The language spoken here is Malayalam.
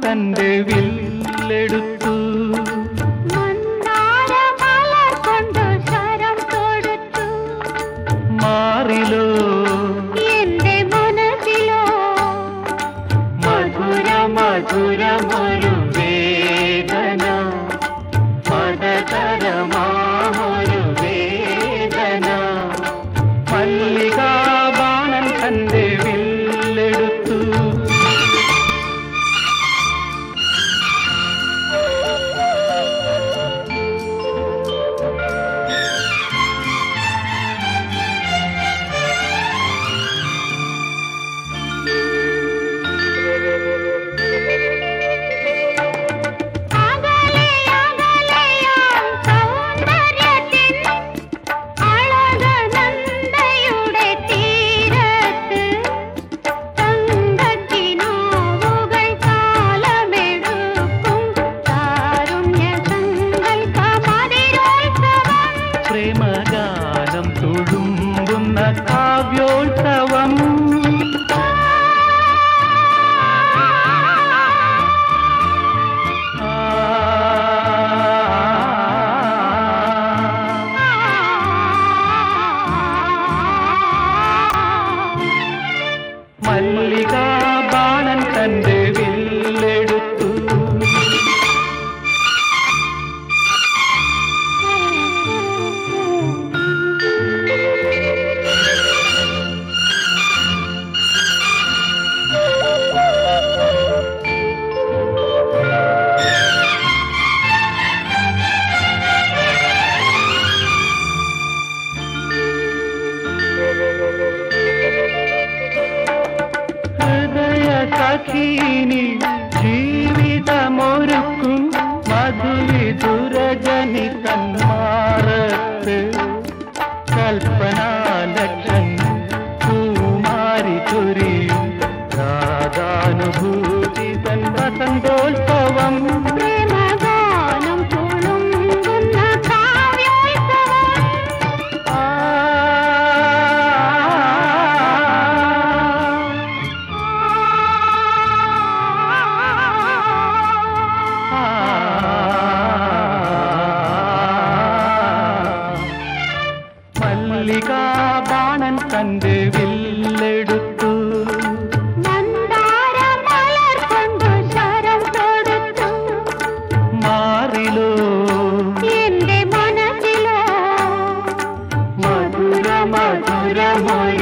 തന്റെ വില്ലെടുത്തു മന്ദാരമലർ കൊണ്ടു ശരം തൊടുത്തു മാറിലോ എന്റെ മനസ്സിലോ മധുര മധുരമൊരു വേദന മതതരമാമൊരു വേദന മല്ലികാബാണൻ തന്റെ വില്ലെടുത്തു അകലെ അകലെയാം സൗന്ദര്യത്തിൻ അളകനന്ദയുടെ തീരത്ത് തങ്കത്തിനോവുകൾ കാലമെടുക്കും കാരുണ്യ സങ്കൽപ്പമതിരോത്സവം പ്രേമഗാനം തുളുമ്പുന്ന കാവ്യോത്സവം മല്ലികാബാണൻ തന്റെ വില്ലെടുത്തു ഹൃദയ സഖീനി ജീവിതമൊരുക്കും മധുവിധുരജനി തന്മാറത്ത് കൽപ്പനാലക്ഷങ്ങൾ പൂമാരി ചൊരിയും രാഗാനുഭൂതി തൻ വസന്തോത്സവം പ്രേമഗാനം തുളുമ്പുന്ന കാവ്യോത്സവം ആ മല്ലികാബാണൻ തന്റെ വില്ലെടുത്തു മന്ദാരമലർ കൊണ്ടു ശരം തൊടുത്തു മാറിലോ എന്റെ മനസ്സിലോ മധുര മധുരമൊരു